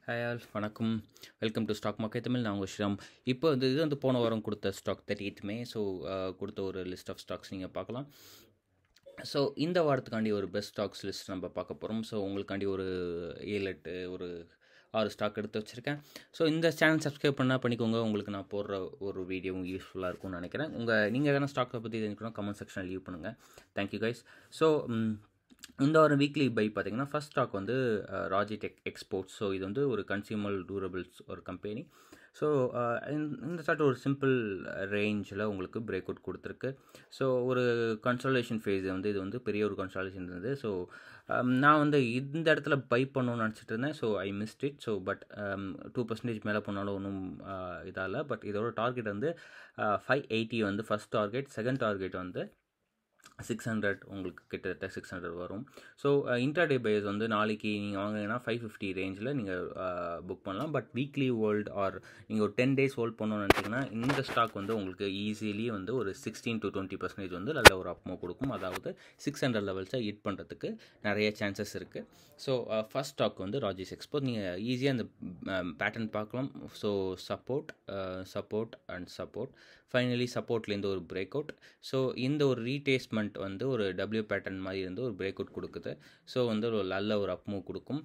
hi all வணக்கம் welcome to stock market Tamil நான் உங்கள் ஸ்ரீராம் இப்போ வந்து இது வந்து போன வாரம் கொடுத்த ஸ்டாக் தேர்ட்டி மே ஸோ கொடுத்த ஒரு லிஸ்ட் ஆஃப் ஸ்டாக்ஸ் நீங்கள் பார்க்கலாம் ஸோ இந்த வாரத்துக்காண்டி ஒரு பெஸ்ட் ஸ்டாக்ஸ் லிஸ்ட் நம்ம பார்க்க போகிறோம் ஸோ உங்களுக்காண்டி ஒரு ஏழு எட்டு ஒரு ஆறு ஸ்டாக் எடுத்து வச்சுருக்கேன் ஸோ இந்த சேனல் சப்ஸ்கிரைப் பண்ணால் பண்ணிக்கோங்க உங்களுக்கு நான் போடுற ஒரு வீடியோவும் யூஸ்ஃபுல்லாக இருக்கும்னு நினைக்கிறேன் உங்கள் நீங்கள் எதனா ஸ்டாக்கை பற்றி தெரிஞ்சுக்கணும் கமெண்ட் செக்ஷனில் லீவ் பண்ணுங்கள் தேங்க்யூ கைஸ் ஸோ இந்த ஒரு வீக்லி பை பார்த்தீங்கன்னா ஃபஸ்ட் ஸ்டாக் வந்து ராஜி டெக் எக்ஸ்போர்ட்ஸ் ஸோ இது வந்து ஒரு கன்சியூமர் டூரபிள்ஸ் ஒரு கம்பெனி ஸோ இந்த ஸ்டார்ட் ஒரு சிம்பிள் ரேஞ்சில் உங்களுக்கு பிரேக் அவுட் கொடுத்துருக்கு ஸோ ஒரு கன்சல்டேஷன் ஃபேஸ் வந்து இது வந்து பெரிய ஒரு கன்சல்டேஷன் இருந்தது ஸோ நான் வந்து இந்த இடத்துல பை பண்ணணும்னு நினச்சிட்டு இருந்தேன் so I missed it so but two percentage மேலே போனாலும் ஒன்றும் இதாகல பட் இதோட டார்கெட் வந்து ஃபைவ் எயிட்டி வந்து ஃபஸ்ட் டார்கெட் செகண்ட் டார்கெட் வந்து சிக்ஸ் ஹண்ட்ரட் உங்களுக்கு கிட்டத்தட்ட சிக்ஸ் ஹண்ட்ரட் வரும் ஸோ இன்ட்ராடே பையர்ஸ் வந்து நாளைக்கு நீங்கள் வாங்கினீங்கன்னா ஃபைவ் ஃபிஃப்டி ரேஞ்சில் நீங்கள் புக் பண்ணலாம் பட் வீக்லி ஹோல்ட் ஆர் நீங்கள் ஒரு டென் டேஸ் ஹோல்ட் பண்ணணும்னு நினச்சிங்கன்னா இந்த ஸ்டாக் வந்து உங்களுக்கு ஈஸிலி வந்து ஒரு சிக்ஸ்டீன் டு டுவெண்ட்டி பர்சன்டேஜ் வந்து நல்ல ஒரு அப்மோ கொடுக்கும் அதாவது சிக்ஸ் ஹண்ட்ரட் லெவல்ஸை ஹிட் பண்ணுறதுக்கு நிறைய சான்சஸ் இருக்குது ஸோ ஃபஸ்ட் ஸ்டாக் வந்து ராஜேஷ் எக்ஸ்போர்ட் நீங்கள் ஈஸியாக அந்த பேட்டர்ன் பார்க்கலாம் so support support and support finally சப்போர்ட்லேருந்து ஒரு பிரேக் அவுட் ஸோ இந்த ஒரு ரீடேஸ்மெண்ட் வந்து ஒரு டபிள்யூ பேட்டர்ன் மாதிரி இருந்து ஒரு பிரேக் அவுட் கொடுக்குது ஸோ வந்து ஒரு நல்ல ஒரு அப்மூவ் கொடுக்கும்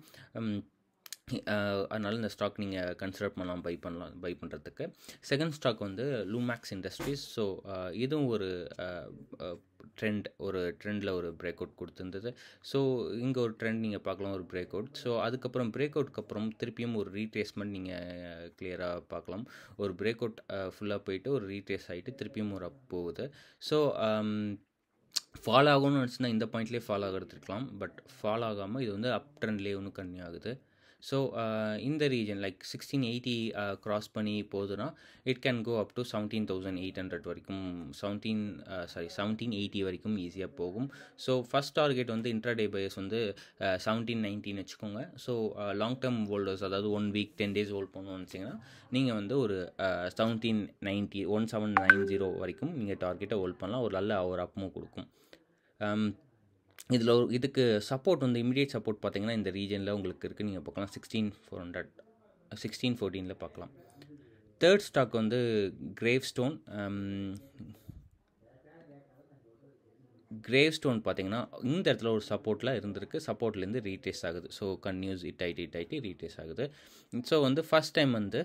அதனால் இந்த ஸ்டாக் நீங்கள் கன்சிடர் பண்ணலாம் பை பண்ணலாம் பை பண்ணுறதுக்கு செகண்ட் ஸ்டாக் வந்து லூமேக்ஸ் இண்டஸ்ட்ரீஸ் ஸோ இதுவும் ஒரு ட்ரெண்ட் ஒரு ட்ரெண்டில் ஒரு பிரேக் அவுட் கொடுத்துருந்தது ஸோ இங்கே ஒரு ட்ரெண்ட் நீங்கள் பார்க்கலாம் ஒரு பிரேக் அவுட் ஸோ அதுக்கப்புறம் பிரேக் அவுட்க்கு அப்புறம் திருப்பியும் ஒரு ரீட்ரேஸ்மெண்ட் நீங்கள் கிளியராக பார்க்கலாம் ஒரு பிரேக் அவுட் ஃபுல்லாக போயிட்டு ஒரு ரீட்ரேஸ் ஆகிட்டு திருப்பியும் ஒரு அப் போகுது ஸோ ஃபால் ஆகும்னு நினச்சினா இந்த பாயிண்ட்லேயே ஃபால் ஆகிறது இருக்கலாம் பட் ஃபால் ஆகாமல் இது வந்து அப் ட்ரெண்ட்லேயே ஒன்றும் கன்னியூ ஆகுது ஸோ இந்த region like sixteen eighty cross பண்ணி போகுதுன்னா it can go up to seventeen thousand eight hundred வரைக்கும் செவன்டீன் சாரி செவன்டீன் எயிட்டி வரைக்கும் ஈஸியாக போகும் ஸோ ஃபஸ்ட் டார்கெட் வந்து இன்ட்ராடே பையர்ஸ் வந்து செவன்டீன் நைன்டீன் வச்சுக்கோங்க ஸோ லாங் டேர்ம் ஹோல்டர்ஸ் அதாவது one week ten days hold பண்ணணும்னு வச்சிங்கன்னா நீங்கள் வந்து ஒரு seventeen ninety one seven nine zero வரைக்கும் நீங்கள் டார்கெட்டை ஹோல்ட் பண்ணலாம் ஒரு நல்ல ஒரு அப்பும் கொடுக்கும் இதில் ஒரு இதுக்கு சப்போர்ட் வந்து இமீடியட் சப்போர்ட் பார்த்தீங்கன்னா இந்த ரீஜனில் உங்களுக்கு இருக்குது நீங்கள் பார்க்கலாம் சிக்ஸ்டீன் ஃபோர் ஹண்ட்ரட் சிக்ஸ்டீன் ஃபோர்டீனில் பார்க்கலாம் தேர்ட் ஸ்டாக் வந்து கிரேவ் ஸ்டோன் கிரேவ் ஸ்டோன் பார்த்தீங்கன்னா இந்த இடத்துல ஒரு சப்போர்ட்டில் இருந்திருக்கு சப்போர்ட்லேருந்து ரீட்ரேஸ் ஆகுது ஸோ கன்யூஸ் இட் ஆகிட்டு இட் ஆகிட்டு ரீட்ரேஸ் ஆகுது ஸோ வந்து ஃபஸ்ட் டைம் வந்து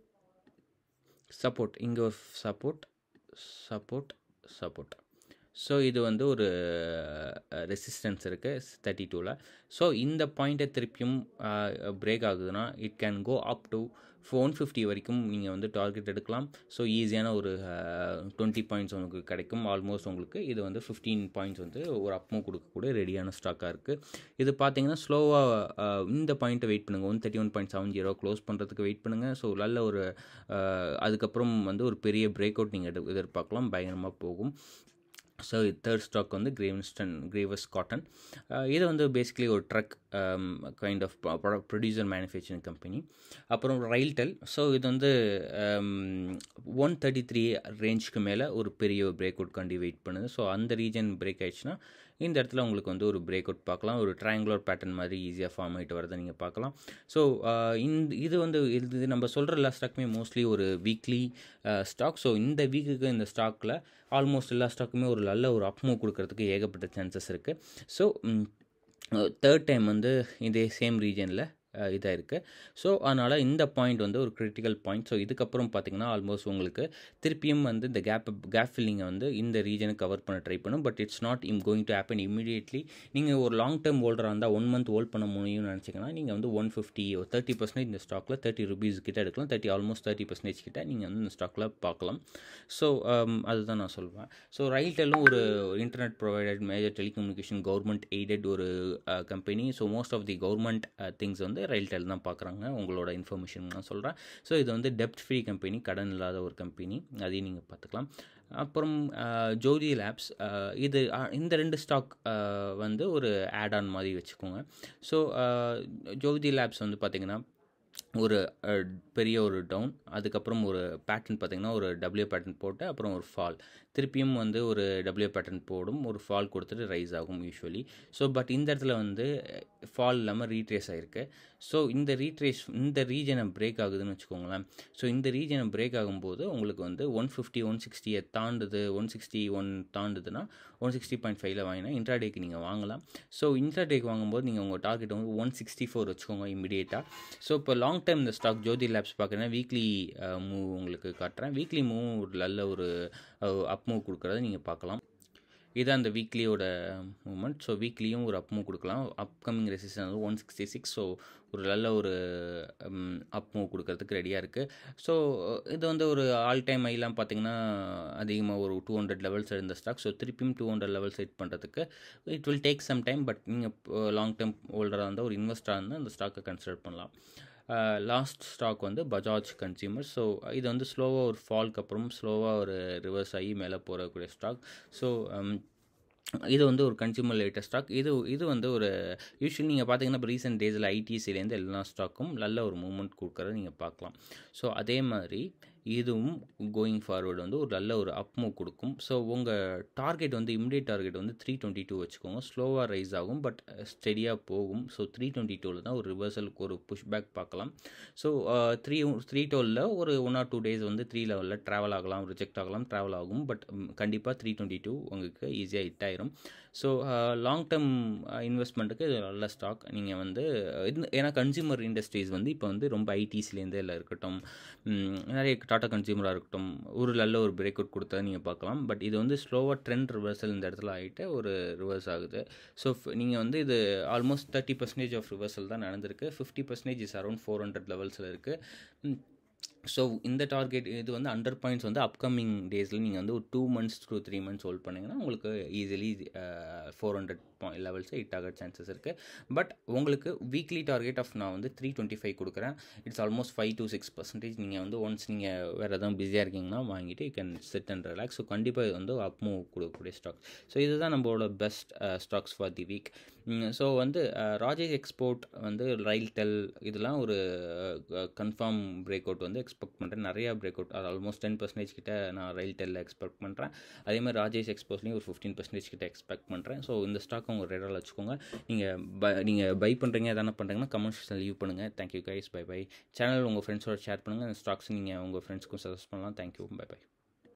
சப்போர்ட் இங்கே ஒரு சப்போர்ட் சப்போர்ட் சப்போர்ட் ஸோ இது வந்து ஒரு ரெசிஸ்டன்ஸ் இருக்குது தேர்ட்டி டூவில் ஸோ இந்த பாயிண்ட்டை திருப்பியும் பிரேக் ஆகுதுன்னா it can go up to one fifty வரைக்கும் நீங்கள் வந்து டார்கெட் எடுக்கலாம் ஸோ ஈஸியான ஒரு டுவெண்ட்டி பாயிண்ட்ஸ் உங்களுக்கு கிடைக்கும் ஆல்மோஸ்ட் உங்களுக்கு இது வந்து ஃபிஃப்டீன் பாயிண்ட்ஸ் வந்து ஒரு அப்மோ கொடுக்கக்கூடிய ரெடியான ஸ்டாக்காக இருக்குது இது பார்த்தீங்கன்னா ஸ்லோவாக இந்த பாயிண்ட்டை வெயிட் பண்ணுங்கள் one thirty one point seven zero close பண்ணுறதுக்கு வெயிட் பண்ணுங்கள் ஸோ நல்ல ஒரு அதுக்கப்புறம் வந்து ஒரு பெரிய பிரேக் அவுட் நீங்கள் எடு எதிர்பார்க்கலாம் பயங்கரமாக போகும் ஸோ தேர்ட் ஸ்டாக் வந்து கிரேவின்ஸ்டன் கிரேவஸ் காட்டன் இது வந்து பேசிக்கலி ஒரு drug kind of producer manufacturing company அப்புறம் ரயில்டெல் ஸோ இது வந்து ஒன் தேர்ட்டி த்ரீ ரேஞ்சுக்கு மேலே ஒரு பெரிய பிரேக் அவுட் காண்டி வெயிட் பண்ணுது ஸோ அந்த ரீஜன் பிரேக் ஆயிடுச்சுன்னா இந்த இடத்துல உங்களுக்கு வந்து ஒரு பிரேக் அவுட் பார்க்கலாம் ஒரு ட்ரையாங்குலர் பேட்டர்ன் மாதிரி ஈஸியாக ஃபார்ம் ஆகிட்டு வரதை நீங்கள் பார்க்கலாம் ஸோ இந்த இது வந்து இது நம்ம சொல்கிற எல்லா ஸ்டாக்குமே மோஸ்ட்லி ஒரு வீக்லி ஸ்டாக் ஸோ இந்த வீக்குக்கு இந்த ஸ்டாக்கில் ஆல்மோஸ்ட் எல்லா ஸ்டாக்குமே ஒரு நல்ல ஒரு அப்மூவ் கொடுக்கறதுக்கு ஏகப்பட்ட சான்சஸ் இருக்குது ஸோ தேர்ட் டைம் வந்து இதே சேம் ரீஜனில் இதாக இருக்குது ஸோ அதனால் இந்த பாயிண்ட் வந்து ஒரு கிரிட்டிக்கல் பாயிண்ட் ஸோ இதுக்கப்புறம் பார்த்திங்கன்னா ஆல்மோஸ்ட் உங்களுக்கு திருப்பியும் வந்து இந்த கேப் கேப் ஃபில்லிங்கை வந்து இந்த ரீஜனை கவர் பண்ண ட்ரை பண்ணும் பட் இட்ஸ் நாட் இம் கோயிங் டு ஹேப்பன் இமீடியட்லி நீங்கள் ஒரு லாங் டேர்ம் ஹோல்டராக இருந்தால் ஒன் மந்த் ஹோல்ட் பண்ண முடியும்னு நினச்சிங்கன்னா நீங்கள் வந்து ஒன் ஃபிஃப்டி ஒரு தேர்ட்டி பர்சன்டேஜ் இந்த ஸ்டாக்கில் தேர்ட்டி ருபீஸ் கிட்ட எடுக்கலாம் தேர்ட்டி ஆல்மோஸ்ட் தேர்ட்டி பர்சன்டேஜ் கிட்ட நீங்கள் வந்து இந்த ஸ்டாக்கில் பார்க்கலாம் ஸோ அதுதான் நான் சொல்வேன் ஸோ ரைட்டெல்லாம் ஒரு internet provided major telecommunication government aided ஒரு company so most of the government things வந்து ரயில்டெல் தான் பார்க்குறாங்க உங்களோட இன்ஃபர்மேஷன் நான் சொல்கிறேன் ஸோ இது வந்து டெப்ட் ஃப்ரீ கம்பெனி கடன் இல்லாத ஒரு கம்பெனி அதையும் நீங்கள் பார்த்துக்கலாம் அப்புறம் ஜோதி லேப்ஸ் இது இந்த ரெண்டு ஸ்டாக் வந்து ஒரு ஆட் ஆன் மாதிரி வச்சுக்கோங்க ஸோ ஜோதி லேப்ஸ் வந்து பார்த்திங்கன்னா ஒரு அஹ், பெரிய ஒரு டவுன் அதுக்கப்புறம் ஒரு பேட்டர்ன் பார்த்தீங்கன்னா ஒரு டபிள்யூ பேட்டர்ன் போட்டு அப்புறம் ஒரு ஃபால் திருப்பியும் வந்து ஒரு டபிள்யூ பேட்டர்ன் போடும் ஒரு ஃபால் கொடுத்துட்டு ரைஸ் ஆகும் யூஸ்வலி ஸோ பட் இந்த இடத்துல வந்து ஃபால் இல்லாமல் ரீட்ரேஸ் ஆகிருக்கு ஸோ இந்த ரீட்ரேஸ் இந்த ரீஜனை பிரேக் ஆகுதுன்னு வச்சுக்கோங்களேன் ஸோ இந்த ரீஜனை பிரேக் ஆகும்போது உங்களுக்கு வந்து ஒன் ஃபிஃப்டி ஒன் சிக்ஸ்டியை தாண்டுது ஒன் சிக்ஸ்டி ஒன் தாண்டுதுன்னா ஒன் சிக்ஸ்டி பாயிண்ட் ஃபைவ்ல வாங்கினா இன்ட்ராடேக்கு நீங்கள் வாங்கலாம் ஸோ இன்ட்ராடேக்கு வாங்கும்போது நீங்கள் உங்கள் டார்கெட் வந்து ஒன் சிக்ஸ்டி ஃபோர் வச்சுக்கோங்க இமிடியேட்டாக ஸோ இப்போ லாங் டைம் இந்த ஸ்டாக் ஜோதி லேப்ஸ் பார்க்குறேன்னா வீக்லி மூவ் உங்களுக்கு காட்டுறேன் வீக்லி மூவ் ஒரு நல்ல ஒரு அப் மூவ் கொடுக்குறத நீங்கள் பார்க்கலாம் இதான் அந்த வீக்லியோட மூமெண்ட் ஸோ வீக்லியும் ஒரு அப் மூவ் கொடுக்கலாம் அப்கமிங் ரெசிஸ்டன் வந்து ஒன் சிக்ஸ்டி சிக்ஸ் ஸோ ஒரு நல்ல ஒரு அப் மூவ் கொடுக்கறதுக்கு ரெடியாக இருக்குது ஸோ இது வந்து ஒரு ஆல் டைம் ஐலாம் பார்த்தீங்கன்னா அதிகமாக ஒரு டூ ஹண்ட்ரட் லெவல்ஸ் இருந்த ஸ்டாக் ஸோ திருப்பியும் டூ ஹண்ட்ரட் லெவல்ஸ் ஹிட் பண்ணுறதுக்கு it will take some time but நீங்கள் லாங் டைம் ஹோல்டராக இருந்தால் ஒரு இன்வெஸ்டராக இருந்தால் அந்த ஸ்டாக்கை கன்சிடர் பண்ணலாம் லாஸ்ட் ஸ்டாக் வந்து பஜாஜ் கன்சியூமர் ஸோ இது வந்து ஸ்லோவாக ஒரு ஃபால்க்கு அப்புறம் ஸ்லோவாக ஒரு ரிவர்ஸ் ஆகி மேலே போகக்கூடிய ஸ்டாக் ஸோ இது வந்து ஒரு கன்சியூமர் லேட்டஸ்ட் ஸ்டாக் இது இது வந்து ஒரு யூஸ்வலி நீங்கள் பார்த்தீங்கன்னா இப்போ ரீசெண்ட் டேஸில் ஐடிசிலேருந்து எல்லா ஸ்டாக்கும் நல்ல ஒரு மூவ்மெண்ட் கொடுக்குறத நீங்கள் பார்க்கலாம் ஸோ அதே மாதிரி இதுவும் கோயிங் ஃபார்வர்டு வந்து ஒரு நல்ல ஒரு அப் மூவ் கொடுக்கும் ஸோ உங்கள் டார்கெட் வந்து இமிடியேட் டார்கெட் வந்து த்ரீ டுவெண்ட்டி டூ வச்சுக்கோங்க ஸ்லோவாக ரைஸ் ஆகும் பட் ஸ்டெடியாக போகும் ஸோ த்ரீ டுவெண்ட்டி டூவில் தான் ஒரு ரிவர்சலுக்கு ஒரு புஷ் பேக் பார்க்கலாம் ஸோ த்ரீ த்ரீ டுவெலில் ஒரு ஒன் ஆர் டூ டேஸ் வந்து த்ரீ லெவலில் ட்ராவல் ஆகலாம் ரிஜெக்ட் ஆகலாம் ட்ராவல் ஆகும் பட் கண்டிப்பாக த்ரீ டுவெண்ட்டி டூ உங்களுக்கு ஈஸியாக ஹிட் ஆயிரும் ஸோ லாங் டேர்ம் இன்வெஸ்ட்மெண்ட்டுக்கு இது நல்ல ஸ்டாக் நீங்கள் வந்து இது ஏன்னா கன்சியூமர் இண்டஸ்ட்ரீஸ் வந்து இப்போ வந்து ரொம்ப ஐடிஸ்லேருந்து எல்லாம் இருக்கட்டும் ம், நிறைய டாடா கன்சியூமராக இருக்கட்டும் ஒரு நல்ல ஒரு பிரேக் அவுட் கொடுத்தா நீங்கள் பார்க்கலாம் பட் இது வந்து ஸ்லோவாக ட்ரெண்ட் ரிவர்சல் இந்த இடத்துல ஆகிட்டு ஒரு ரிவர்ஸ் ஆகுது ஸோ நீங்கள் வந்து இது almost thirty percentage of reversal தான் நடந்திருக்கு fifty percentage is around four hundred லெவல்ஸில் இருக்குது ஸோ இந்த டார்கெட் இது வந்து அண்டர் பாயிண்ட்ஸ் வந்து அப்கமிங் டேஸில் நீங்கள் வந்து ஒரு two months two three months hold பண்ணிங்கன்னா உங்களுக்கு easily four hundred levels hit ஆக சான்சஸ் இருக்குது பட் உங்களுக்கு வீக்லி டார்கெட் ஆஃப் நான் வந்து த்ரீ டுவெண்ட்டி ஃபைவ் கொடுக்குறேன் it's almost five to six percentage நீங்கள் வந்து ஒன்ஸ் நீங்கள் வேறு எதாவது பிஸியாக இருக்கீங்கன்னா வாங்கிட்டு you can set and relax so கண்டிப்பாக இது வந்து அப் மூவ் கொடுக்கக்கூடிய ஸ்டாக் ஸோ இதுதான் நம்மளோட best stocks for the week so வந்து ராஜேஷ் எக்ஸ்போர்ட் வந்து ரயில் டெல் இதெல்லாம் ஒரு கன்ஃபார்ம் பிரேக் அவுட் வந்து எக்ஸ்பெக்ட் பண்ணுறேன் நிறையா பிரேக் அவுட் அது ஆல்மோஸ்ட் டென் பர்சன்டேஜ் கிட்ட நான் ரயில் டெல்லில் எக்ஸ்பெக்ட் பண்ணுறேன் அதே மாதிரி ராஜேஷ் எக்ஸ்போர்ட்லேயும் ஒரு ஃபிஃப்டீன் பர்சன்டேஜ் கிட்ட எக்ஸ்பெக்ட் பண்ணுறேன் ஸோ இந்த ஸ்டாக் உங்கள் ரேடால் வச்சுக்கோங்க நீங்கள் ப நீங்கள் பை பண்ணுறீங்க எதனா பண்ணுறீங்கன்னா கமெண்ட்ஸில் லீவ் பண்ணுங்கள் thank you guys bye bye channel உங்கள் ஃப்ரெண்ட்ஸோட ஷேர் பண்ணுங்கள் இந்த ஸ்டாக்ஸ் நீங்கள் உங்கள் ஃப்ரெண்ட்ஸ்க்கும் சஜஸ்ட் பண்ணலாம் தேங்க்யூ பை பை